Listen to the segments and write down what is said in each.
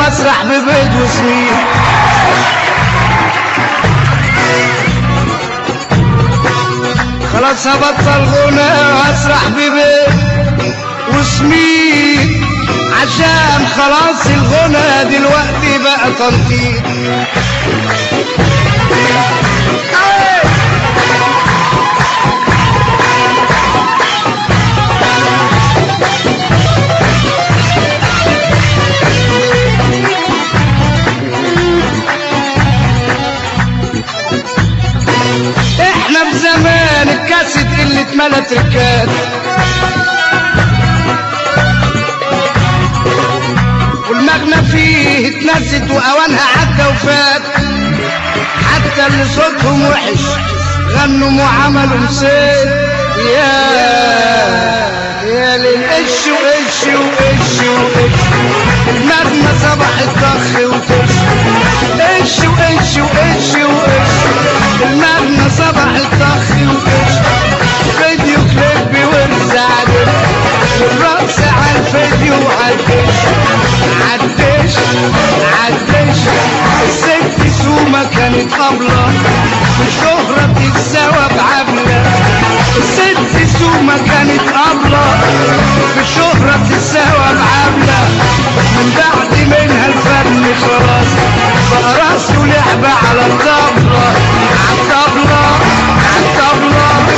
واسرح ببيض وسمين خلاص هبطل غنى واسرح ببيض وسمين عشان خلاص الغنى دلوقتي بقى تنطيط احنا في زمان الكاسيت اللي اتملت ركات والمغنى فيه اتنست واوانها عدى وفات حتى اللي صوتهم وحش غنوا وعملوا مسيت يا يا للقش وقش وقش وقش المغنى صبح الطخ وطش قش وقش وقش وقش المغنى صبح الطخ وقش فيديو كليب ورزع الرقص على الفيديو عدش عدش عدش الست سومة كانت قبلة الشهرة بتتساوى بعبلة الست سومة كانت قبلة الشهرة بتتساوى بعبلة من بعد منها الفن خلاص بقى راسه لعبة على الطبلة على الطبلة على الطبلة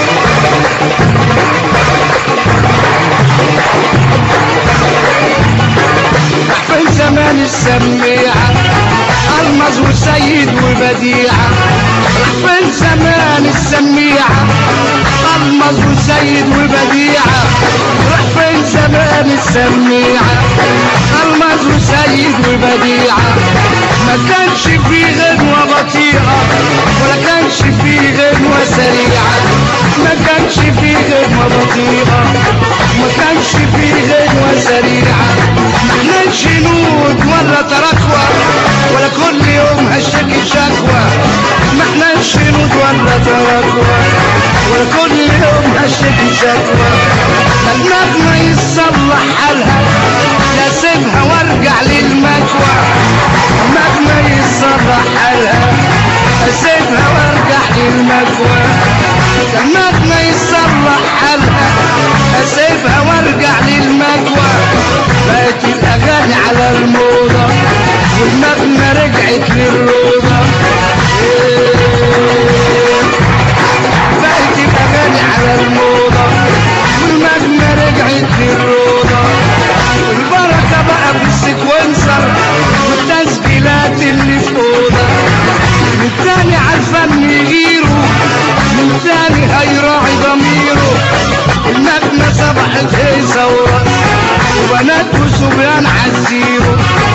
في زمان السميعة المز وسيد وبديعة في زمان السميعة المز وسيد وبديعة في زمان السميعة المز وسيد وبديعة ما كانش في غنوة بطيئة ولا كانش في غنوة سريعة ما كانش في غنوة بطيئة ما كانش في غنوة سريعة ما احناش نود ولا تركوة ولا كل يوم هشتكي شكوى ما احناش نود ولا تركوة ولا كل يوم هشتكي شكوى دماغنا يصلح حالها لا سيبها وارجع للمكوى دماغنا يصلح حالها اسيبها وارجع للمكوى دماغنا يصلح حالها اسيبها وارجع للمكوى بقت الاغاني على الموضة والمغنى رجعت للروضة بقت الاغاني على الموضة والمغنى رجعت للروضة والبركة بقى في السكونسر والتسجيلات اللي في اوضة من تاني عالفن يغيره من تاني هيراعي ضميره المبنى صبحت هيصة ورقص وبنات وصبيان عالزيرو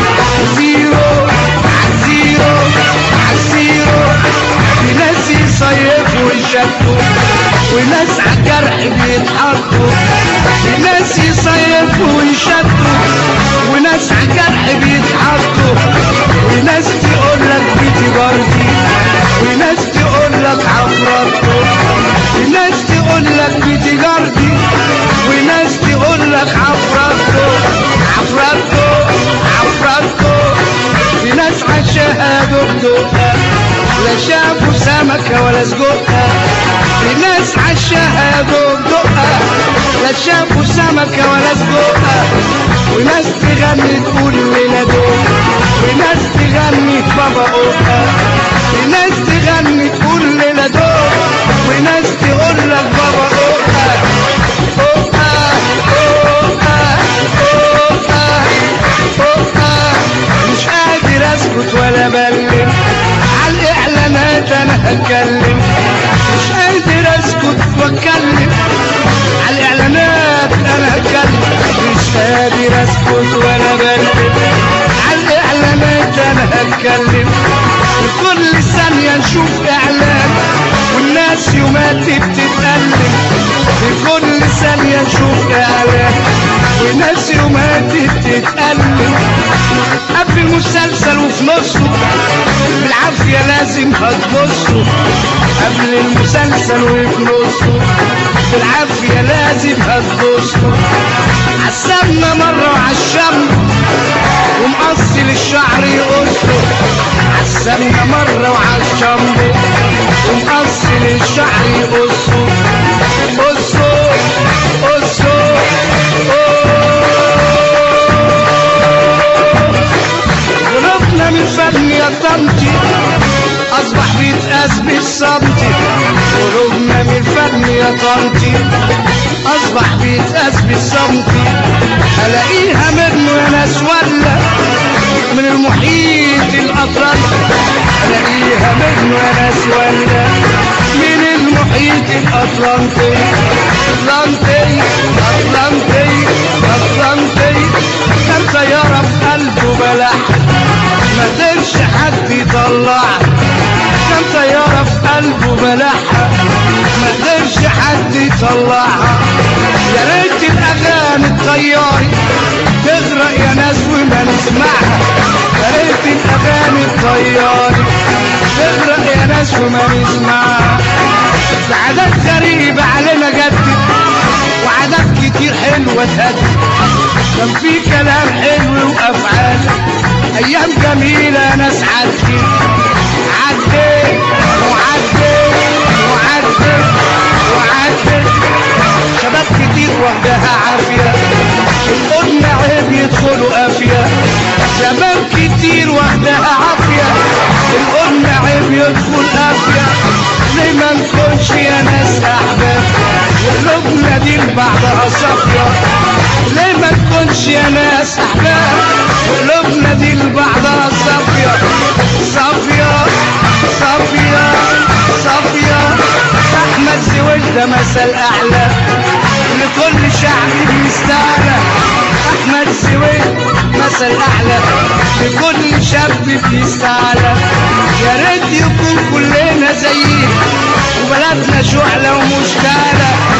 زيرو عالزيرو عالزيرو في ناس يصيفوا ويشتوا وناس عالجرح بيتحطوا في ناس يصيفوا ويشتوا وناس عالجرح بيتحطوا وناس تقول لك بتجارتي وناس تقول لك عفراتو وناس تقول لك بتجارتي وناس تقول لك عفراتو عفراتو عفراتو في ناس عشاها دقدقة لا شافوا سمكة ولا سجقة في ناس عشاها دقدقة لا شافوا سمكة ولا سجقة وناس تغني تقول لنا دول وناس تغني بابا أوقا وناس تغني تقول لنا دول وناس تقول لك بابا أوقا أوقا أوقا أوقا أوقا مش قادر اسكت ولا بلم على الاعلانات انا هتكلم مش قادر اسكت واتكلم على الاعلانات انا هتكلم مش قادر اسكت ولا بلم على الاعلانات انا هتكلم كل ثانية نشوف اعلان والناس يوماتي بتتألم في كل ثانية نشوف اعلان والناس يوماتي بتتألم قبل المسلسل وفي نصه بالعافية لازم هتبصوا قبل المسلسل وفي نصه بالعافية لازم هتبصوا عسلنا مرة وعشمنا ومقصل الشعر يقصه عالسمنة مرة وعالشامبو ومقصل الشعر يقصه قصه قصه قلوبنا من فن يا طنطي اصبح بيتقاس بالسنتي قلوبنا من فن يا طنطي اصبح بيتقاس بالسنتي الاقيها منه يا ناس ولا من المحيط الاطلنطي الاقيها منه يا ناس ولا من المحيط الاطلنطي اطلنطي اطلنطي اطلنطي كان طياره في قلبه بلح ما قدرش حد يطلعها كان طيارة في قلبه بلعها ما قدرش حد يطلعها يا ريت الأغاني الطياري تغرق يا ناس وما نسمعها يا ريت الأغاني الطياري تغرق يا ناس وما نسمعها في عادات غريبة علينا جدت وعادات كتير حلوة تهدد كان في كلام حلو وأفعال أيام جميلة ناس عدت عدت وعدت وعدت وعدت شباب كتير وحدها عافية القدم عيب يدخلوا قافية شباب كتير وحدها عافية القدم عيب يدخل قافية ليه ما نكونش يا ناس أحباب وقلوبنا دي لبعضها صافية ليه ما نكونش يا ناس أحباب وقلوبنا دي لبعضها صافية صافية صافية صافية أحمد زويل ده مثل أعلى لكل شعب بيستعلى أحمد زويل مثل أعلى لكل شاب بيستعلى يا ريت يكون كلنا زيه وبلدنا شعلة ومشتعلة